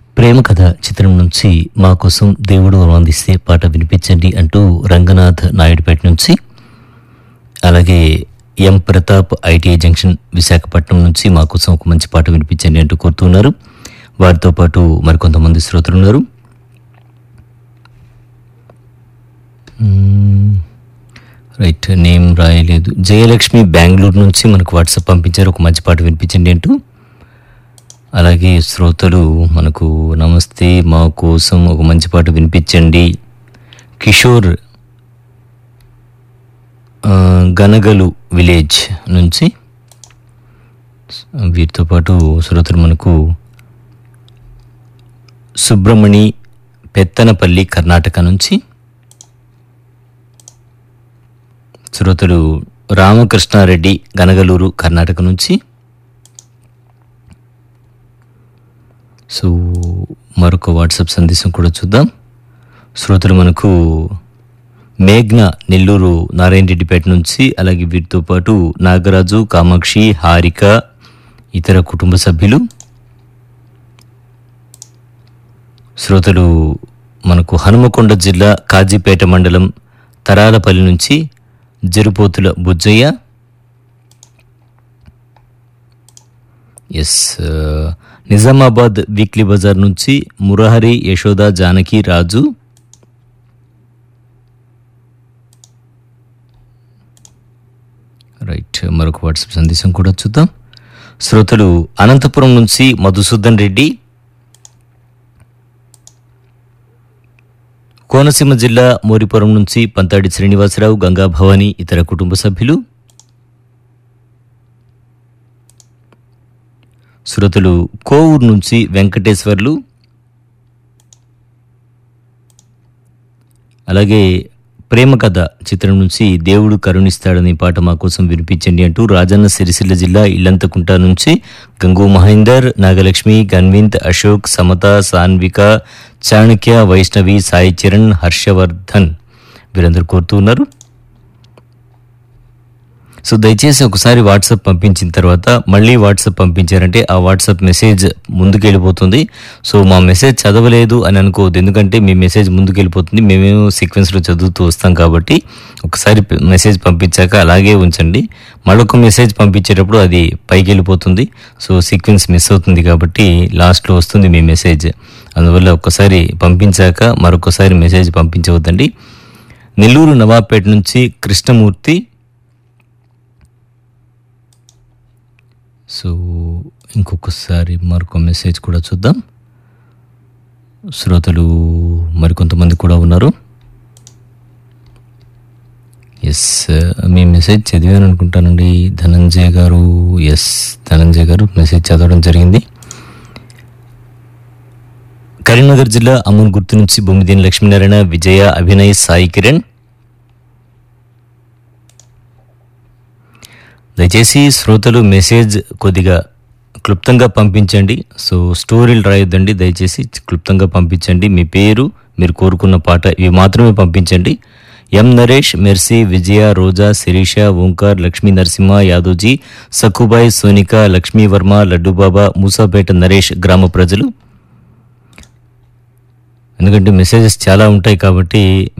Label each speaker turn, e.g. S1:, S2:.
S1: ప్రేమ కథ చిత్రం నుంచి మా కోసం దేవుడు అందిస్తే పాట వినిపించండి అంటూ రంగనాథ్ నాయుడుపేట నుంచి అలాగే M Pratap ITI junction Visakhapatnam నుంచి మా కోసం ఒక మంచి పాట వినిపించండి అంటూ కోరుతున్నారు వారితో పాటు మరికొంతమంది శ్రోతలు ఉన్నారు మ్మ్. రైట్ నేమ్ రాయలేదు జయలక్ష్మి బెంగళూరు నుంచి మనకు వాట్సాప్ పంపించారు ఒక మంచి పాట వినిపించండి అంటూ అలాగే శ్రోతలు మనకు నమస్తే మా కోసం ఒక మంచి పాట వినిపించండి కిషోర్ ఆ, గనగలు విలేజ్ నుంచి వీరితో పాటు శ్రోతలు మనకు సుబ్రమణి పెత్తనపల్లి కర్ణాటక నుంచి శ్రోతలు రామకృష్ణారెడ్డి గనగలూరు కర్ణాటక నుంచి సో మరొక వాట్సాప్ సందేశం కూడా చూద్దాం శ్రోతలు మనకు మేఘ్న నెల్లూరు నారాయణ రెడ్డిపేట నుంచి అలాగే వీరితో పాటు నాగరాజు కామాక్షి హారిక ఇతర కుటుంబ సభ్యులు శ్రోతలు మనకు హనుమకొండ జిల్లా కాజీపేట మండలం తరాలపల్లి నుంచి జరుపోతుల బుజ్జయ్య ఎస్ ఆ, నిజామాబాద్ వీక్లీ బజార్ నుంచి మురహరి యశోద జానకి రాజు రైట్ మరొక వాట్సాప్ సందేశం కూడా చూద్దాం శ్రోతలు అనంతపురం నుంచి మధుసూదన్ రెడ్డి కోనసీమ జిల్లా మోరిపురం నుంచి పంతాడి శ్రీనివాసరావు గంగా భవాని ఇతర కుటుంబ సభ్యులు శ్రోతలు కోవూరు నుంచి వెంకటేశ్వర్లు అలాగే ప్రేమ కథ చిత్రం నుంచి దేవుడు కరుణిస్తాడని పాట మా కోసం వినిపించండి అంటూ రాజన్న సిరిసిల్ల జిల్లా ఇల్లంతకుంట నుంచి గంగు మహేందర్ నాగలక్ష్మి గన్వింత్ అశోక్ సమత సాన్విక చాణక్య వైష్ణవి సాయి చరణ్ హర్షవర్ధన్ వీరందరూ కోరుతూ ఉన్నారు సో దయచేసి ఒకసారి వాట్సాప్ పంపించిన తర్వాత మళ్ళీ వాట్సాప్ పంపించారంటే ఆ వాట్సాప్ మెసేజ్ ముందుకు వెళ్ళిపోతుంది సో మా మెసేజ్ చదవలేదు అని అనుకోవద్దు ఎందుకంటే మీ మెసేజ్ ముందుకు వెళ్ళిపోతుంది మేమేమో సీక్వెన్స్లో చదువుతూ వస్తాం కాబట్టి ఒకసారి ప- మెసేజ్ పంపించాక అలాగే ఉంచండి మరొక మెసేజ్ పంపించేటప్పుడు అది పైకి వెళ్ళిపోతుంది సో సీక్వెన్స్ మిస్ అవుతుంది కాబట్టి లాస్ట్లో వస్తుంది మీ మెసేజ్ అందువల్ల ఒక్కసారి పంపించాక మరొకసారి మెసేజ్ పంపించవద్దండి నెల్లూరు నవాబ్పేట నుంచి కృష్ణమూర్తి సో ఇంకొకసారి మరొక మెసేజ్ కూడా చూద్దాం శ్రోతలు మరికొంతమంది కూడా ఉన్నారు ఎస్ మీ మెసేజ్ చదివాను అనుకుంటానండి ధనంజయ్ గారు ఎస్ ధనంజయ్ గారు మెసేజ్ చదవడం జరిగింది కరీంనగర్ జిల్లా అమూన్ గుర్తు నుంచి బొమ్మిదేని లక్ష్మీనారాయణ విజయ అభినయ్ సాయి కిరణ్ దయచేసి శ్రోతలు మెసేజ్ కొద్దిగా క్లుప్తంగా పంపించండి సో స్టోరీలు రాయొద్దండి దయచేసి క్లుప్తంగా పంపించండి మీ పేరు మీరు కోరుకున్న పాట ఇవి మాత్రమే పంపించండి ఎం నరేష్ మెర్సీ విజయ రోజా శిరీష ఓంకార్ లక్ష్మీ నరసింహ యాదవ్జీ సక్కుబాయ్ సోనిక లక్ష్మీవర్మ లడ్డూబాబా మూసాపేట నరేష్ గ్రామ ప్రజలు ఎందుకంటే మెసేజెస్ చాలా ఉంటాయి కాబట్టి